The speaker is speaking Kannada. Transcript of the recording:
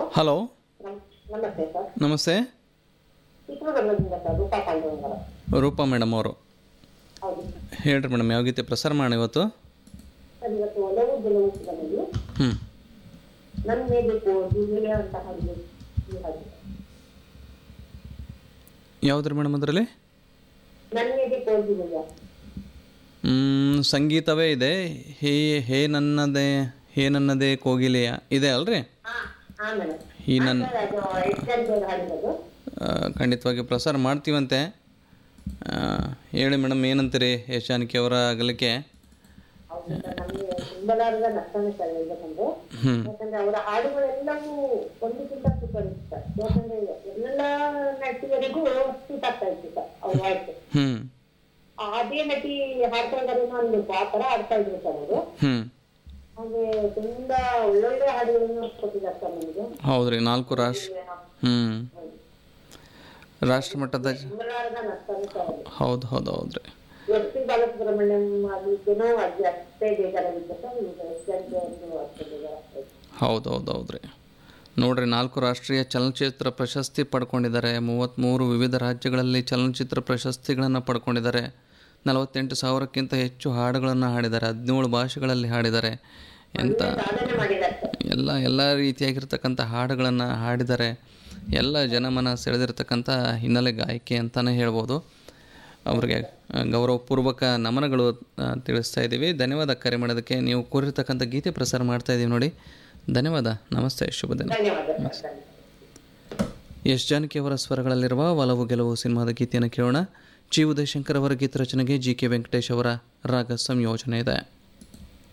ಹಲೋ ನಮ್- ನಮಸ್ತೆ ಸರ್ ನಮಸ್ತೆ ಚಿತ್ರದುರ್ಗದಿಂದ ಸರ್ ರೂಪಾ ಪಾಂಡವಂಗರ ರೂಪಾ ಮೇಡಮ್ ಅವರು ಹೌದು ಹೇಳ್ರಿ ಮೇಡಮ್ ಯಾವ ಗೀತೆ ಪ್ರಸಾರ ಮಾಡೋಣ ಇವತ್ತು ಸರ್ ಇವತ್ತು ಒಲವು ಗೆಲುವು ಚಿತ್ರದಲ್ಲಿ ಹ್ಞೂ ನನ್ನ ಮೇಲೆ ಜಿಲ್ಲೆಯ ಅಂತ ಹಾಡಿದೆ ಈ ಹಾಡು ಯಾವುದ್ರಿ ಮೇಡಮ್ ಅದರಲ್ಲಿ ನನ್ನ ಮೇಲೆ ಕೋಲ್ಜಿದೆಯ ಸಂಗೀತವೇ ಇದೆ ಹೇ ಹೇ ನನ್ನದೇ ಹೇ ನನ್ನದೇ ಕೋಗಿಲೆಯ ಇದೆ ಅಲ್ರಿ ಹಾ ಹಾ ಮೇಡಮ್ ಈ ನನ್ನ ಸರ್ ಅದು ಎಕ್ಸಾಮ್ ಹಾಡಿರೋದು ಆ, ಖಂಡಿತವಾಗಿ ಪ್ರಸಾರ ಮಾಡ್ತೀವಂತೆ ಆ, ಹೇಳಿ ಮೇಡಮ್ ಏನಂತೀರಿ ಯಶ್ ಜಾನಕಿ ಅವರ ಅಗಲಿಕೆ ಹೌದು ಸರ್ ನಮಗೆ ತುಂಬಲಾರದ ನಷ್ಟನೇ ಸರ್ ಯಾಕಂದ್ರೆ ಹ್ಞೂ ಯಾಕಂದ್ರೆ ಅವರ ಹಾಡುಗಳೆಲ್ಲವೂ ಒಂದಕ್ಕಿಂತ ಸೂಪರ್ ಇತ್ತು ಸರ್ ಯಾಕಂದ್ರೆ ಎಲ್ಲ ನಟಿಯರಿಗೂ ಸೂಟ್ ಆಗ್ತಾ ಇತ್ತು ಸರ್ ಅವ್ರ ವಾಯ್ಸ್ ಹ್ಞೂ ಅದೇ ನಟಿ ಹಾಡ್ತಾ ಇದ್ದಾರೆ ಒಂದು ಆ ತರ ಆಡ್ತಾ ಇದ್ರು ಸರ್ ಅವರು ಹ್ಞೂ ಹಾಗೆ ತುಂಬಾ ಒಳ್ಳೊಳ್ಳೆ ಹಾಡುಗಳನ್ನು ಕೊಟ್ಟಿದ್ದಾರೆ ಸರ್ ನಮಗೆ ಹೌದ್ರಿ ನಾಲ್ಕು ರಾಷ್ಟ್ರ ಹ್ಞೂ ರಾಷ್ಟ್ರಮಟ್ಟದ ತುಂಬಲಾರದ ನಷ್ಟನೇ ಸರ್ ಅದು ಹೌದು ಹೌದು ಹೌದ್ರಿ ಎಸ್ ಪಿ ಬಾಲಸುಬ್ರಹ್ಮಣ್ಯಂ ಅದಕ್ಕೇನೋ ಅದು ಅಷ್ಟೇ ಬೇಜಾರಾಗಿತ್ತು ಸರ್ ಈಗ ಎಸ್ ಜಿ ಒಂದು ಅಷ್ಟೇ ಬೇಜಾರಾಗ್ತದೆ ಹೌದು ಹೌದು ಹೌದ್ರಿ ನೋಡ್ರಿ ನಾಲ್ಕು ರಾಷ್ಟ್ರೀಯ ಚಲನಚಿತ್ರ ಪ್ರಶಸ್ತಿ ಪಡ್ಕೊಂಡಿದ್ದಾರೆ ಮೂವತ್ತ್ಮೂರು ವಿವಿಧ ರಾಜ್ಯಗಳಲ್ಲಿ ಚಲನಚಿತ್ರ ಪ್ರಶಸ್ತಿಗಳನ್ನು ಪಡ್ಕೊಂಡಿದ್ದಾರೆ ನಲವತ್ತೆಂಟು ಸಾವಿರಕ್ಕಿಂತ ಹೆಚ್ಚು ಹಾಡುಗಳನ್ನು ಹಾಡಿದ್ದಾರೆ ಹದಿನೇಳು ಭಾಷೆಗಳಲ್ಲಿ ಹಾಡಿದ್ದಾರೆ ಎಂಥ ಸಾಧನೆ ಮಾಡಿದ್ದಾರೆ ಸರ್ ಎಲ್ಲ ಎಲ್ಲ ರೀತಿಯಾಗಿರ್ತಕ್ಕಂಥ ಹಾಡುಗಳನ್ನು ಹಾಡಿದ್ದಾರೆ ಎಲ್ಲ ಜನಮನ ಸೆಳೆದಿರ್ತಕ್ಕಂಥ ಹಿನ್ನೆಲೆ ಗಾಯಕಿ ಅಂತಲೇ ಹೇಳ್ಬೋದು ಅವ್ರಿಗೆ ಆ, ಗೌರವಪೂರ್ವಕ ನಮನಗಳು ಆ, ತಿಳಿಸ್ತಾ ಇದ್ದೀವಿ ಧನ್ಯವಾದ ಕರೆ ಮಾಡೋದಕ್ಕೆ ನೀವು ಕೋರಿರ್ತಕ್ಕಂಥ ಗೀತೆ ಪ್ರಸಾರ ಮಾಡ್ತಾ ಇದ್ದೀವಿ ನೋಡಿ ಧನ್ಯವಾದ ನಮಸ್ತೆ ಶುಭ ದಿನ ಧನ್ಯವಾದ ಸರ್ ಧನ್ಯವಾದ ಯಶ್ ಜಾನಕಿ ಅವರ ಸ್ವರಗಳಲ್ಲಿರುವ ಒಲವು ಗೆಲುವು ಸಿನಿಮಾದ ಗೀತೆಯನ್ನು ಕೇಳೋಣ ಜಿ ಉದಯಶಂಕರ್ ಅವರ ಗೀತ ರಚನೆಗೆ ಜಿ ಕೆ ವೆಂಕಟೇಶ್ ಅವರ ರಾಗ ಸಂಯೋಜನೆ ಇದೆ